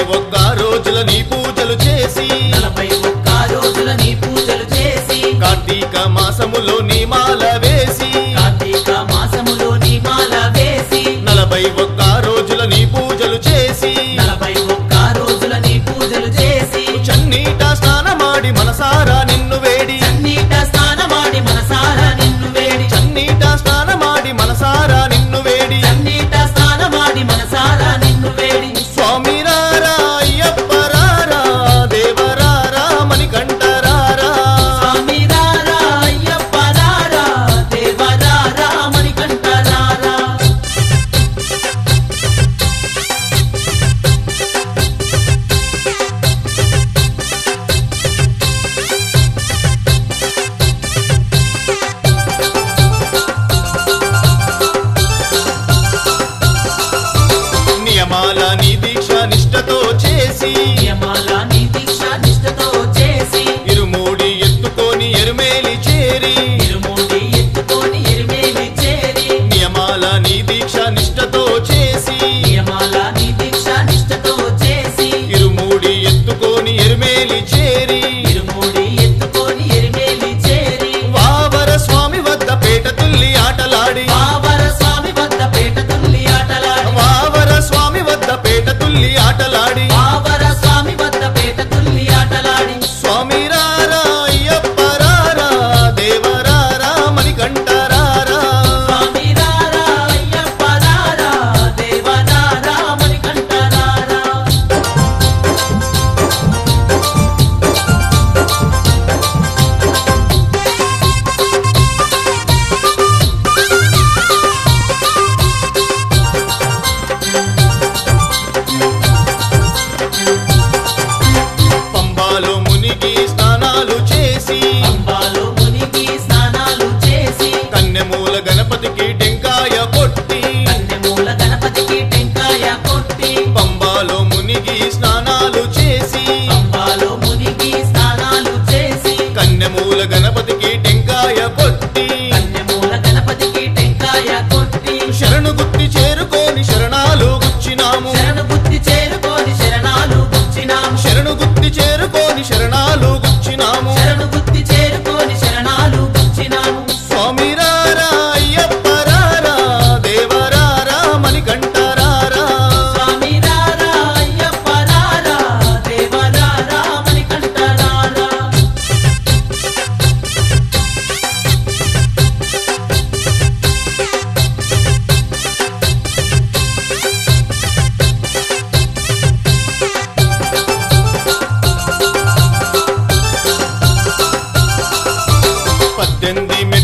ఒక్క రోజుల నీ పూజలు చేసి నలభై ఒక్క రోజుల నీ పూజలు చేసి కార్తీక మాసములో నీ మాల వేసి కార్తీక మాసములో నీ మాల వేసి నలభై ఒక్క రోజుల నీ పూజలు చేసి నలభై ఒక్క రోజుల నీ పూజలు చేసి చన్నీట స్నానమాడి మనసారా నిన్ను వేడి చన్నీట స్నానమాడి మనసారా నిన్ను వేడి చన్నీట స్నానమాడి మనసారా నిన్ను వేడి చన్నీట స్నానమాడి మనసారా నిన్ను వేడి స్వామి రారా అయ్యప్ప రారా దేవరారా మణికంఠరారా స్వామి రారా అయ్యప్ప రారా దేవ రారా మణికంఠ రారా నియమాల నీ దీక్ష నిష్టతో చేసి నియమాల నీ దీక్ష నిష్ఠతో చేసి ఇరుమూడి ఎత్తుకొని ఎరుమేలి చేరి ఇరుమూడి ఎత్తుకొని ఎరిమేలి చేరి నియమాల నీ దీక్ష నిష్టతో చేసి నియమాల నీ దీక్ష నిష్ఠతో చేసి ఇరుమూడి ఎత్తుకొని ఎరుమేలి చేరి ఇరుమూడి ఎత్తుకొని ఎరిమేలి చేరి వావర స్వామి వద్ద పేట తుల్లి ఆటలాడి బావర స్వామి వద్ద పేట తుల్లి ఆటలాడి వావర స్వామి వద్ద పేట తుల్లి ఆటలాడి బావర స్వామి వద్ద పేట తుల్లి ఆటలాడి స్వామి రారా అయ్యప్ప రారా దేవరారా మణికంఠరారా స్వామి రారా అయ్యప్ప రారా దేవ రారా మణికంఠ రారా పంబాలో మునిగి స్నానాలు చేసి అంబాలో మునిగి స్నానాలు చేసి కన్నెమూల గణపతికి టెంకాయ కొట్టి కన్నెమూల గణపతికి టెంకాయ కొట్టి పంబాలో మునిగి స్నానాలు చేసి అంబాలో మునిగి స్నానాలు చేసి కన్నెమూల గణపతికి టెంకాయ కొట్టి కన్నెమూల గణపతికి టెంకాయ కొట్టి శరణు గుత్తి చేరుకోని శరణాలు గుచ్చినాము శరణు బుద్ధి చేరుకోని శరణాలు గుచ్చినాము శరణు గుత్తి చేరుకోని శరణాలు గుచ్చినాము శరణు బుద్ధి చేరుకోని శరణాలు గుచ్చినాము స్వామి రారా అయ్యప్ప రారా దేవరారా మణికంఠరారా స్వామి రారా అయ్యప్ప రారా దేవ రారా మణికంఠ రారా పద్దెనిమిది